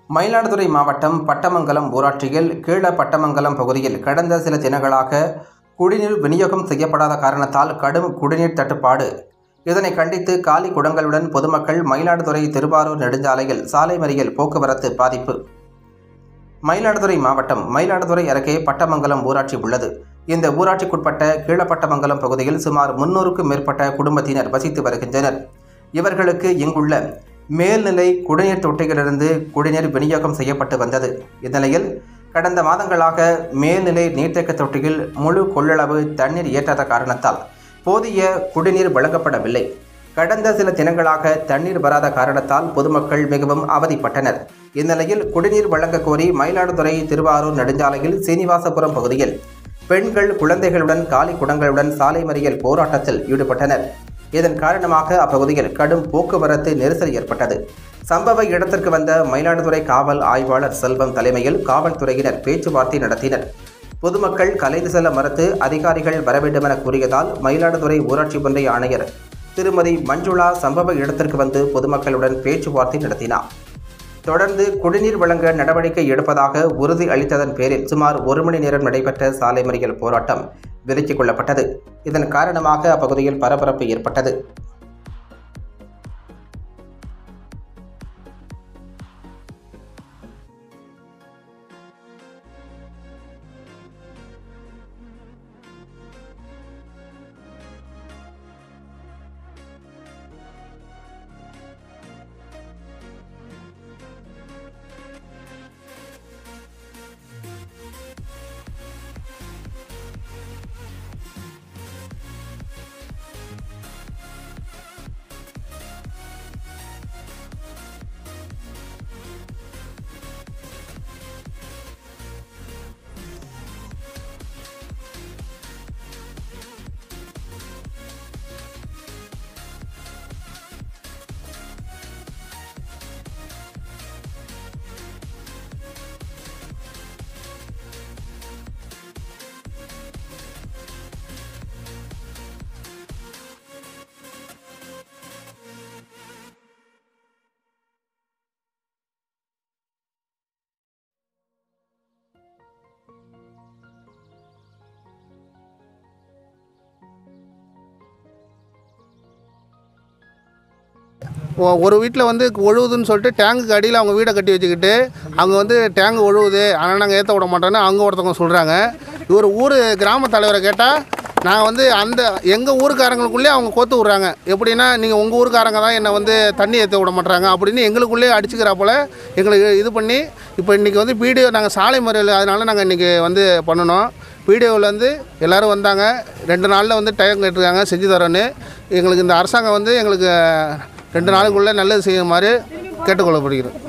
மயிலாடுதுறை மாவட்டம் பட்டமங்கலம் ஊராட்சியில் கீழ பட்டமங்கலம் பகுதியில் கடந்த சில தினங்களாக குடிநீர் விநியோகம் செய்யப்படாத காரணத்தால் கடும் குடிநீர் தட்டுப்பாடு இதனை கண்டித்து காலி குடங்களுடன் பொதுமக்கள் மயிலாடுதுறை திருவாரூர் நெடுஞ்சாலையில் சாலை மறியல் போக்குவரத்து பாதிப்பு மயிலாடுதுறை மாவட்டம் மயிலாடுதுறை அருகே பட்டமங்கலம் ஊராட்சி உள்ளது இந்த ஊராட்சிக்குட்பட்ட கீழப்பட்டமங்கலம் பகுதியில் சுமார் முன்னூறுக்கும் மேற்பட்ட குடும்பத்தினர் வசித்து வருகின்றனர் இவர்களுக்கு இங்குள்ள மேல்நிலை குடிநீர் தொட்டியிலிருந்து குடிநீர் விநியோகம் செய்யப்பட்டு வந்தது இந்நிலையில் கடந்த மாதங்களாக மேல்நிலை நீர்த்தேக்க தொட்டியில் முழு கொள்ளளவு தண்ணீர் ஏற்றாத காரணத்தால் போதிய குடிநீர் வழங்கப்படவில்லை கடந்த சில தினங்களாக தண்ணீர் வராத காரணத்தால் பொதுமக்கள் மிகவும் அவதிப்பட்டனர் இந்நிலையில் குடிநீர் வழங்க கோரி மயிலாடுதுறை திருவாரூர் நெடுஞ்சாலையில் சீனிவாசபுரம் பகுதியில் பெண்கள் குழந்தைகளுடன் காலி குடங்களுடன் சாலை மறியல் போராட்டத்தில் ஈடுபட்டனர் இதன் காரணமாக அப்பகுதியில் கடும் போக்குவரத்து நெரிசல் ஏற்பட்டது சம்பவ இடத்திற்கு வந்த மயிலாடுதுறை காவல் ஆய்வாளர் செல்வம் தலைமையில் காவல்துறையினர் பேச்சுவார்த்தை நடத்தினர் பொதுமக்கள் கலைந்து செல்ல மறுத்து அதிகாரிகள் வர வேண்டுமென கூறியதால் மயிலாடுதுறை ஊராட்சி ஒன்றிய ஆணையர் திருமதி மஞ்சுளா சம்பவ இடத்திற்கு வந்து பொதுமக்களுடன் பேச்சுவார்த்தை நடத்தினார் தொடர்ந்து குடிநீர் வழங்க நடவடிக்கை எடுப்பதாக உறுதி அளித்ததன் பேரில் சுமார் ஒரு மணி நேரம் நடைபெற்ற சாலை மறியல் போராட்டம் விலக்கிக் கொள்ளப்பட்டது இதன் காரணமாக அப்பகுதியில் பரபரப்பு ஏற்பட்டது ஒ- ஒரு வீட்டில் வந்து ஒழுகுதுன்னு சொல்லிட்டு டேங்குக்கு அடியில் அவங்க வீடை கட்டி வச்சுக்கிட்டு அவங்க வந்து டேங்கு ஒழுகுது ஆனால் நாங்கள் ஏற்ற விட மாட்டோன்னு அங்கே ஒருத்தவங்க சொல்கிறாங்க இவர் ஊர் கிராம தலைவரை கேட்டால் நான் வந்து அந்த எங்கள் ஊருக்காரங்களுக்குள்ளே அவங்க கோத்து விட்றாங்க எப்படின்னா நீங்கள் உங்கள் ஊருக்காரங்க தான் என்னை வந்து தண்ணி ஏற்ற விட மாட்றாங்க அப்படின்னு எங்களுக்குள்ளே அடிச்சுக்கிறாப்புல எங்களுக்கு இது பண்ணி இப்போ இன்றைக்கி வந்து வீடியோ நாங்கள் சாலை முறையில் அதனால நாங்கள் இன்றைக்கி வந்து பண்ணணும் வீடியோவில் வந்து எல்லோரும் வந்தாங்க ரெண்டு நாளில் வந்து டைம் கேட்டிருக்காங்க செஞ்சு தரோன்னு எங்களுக்கு இந்த அரசாங்கம் வந்து எங்களுக்கு ரெண்டு நாளுக்குள்ளே நல்லது செய்யுமாறு கேட்டுக்கொள்ளப்படுகிறோம்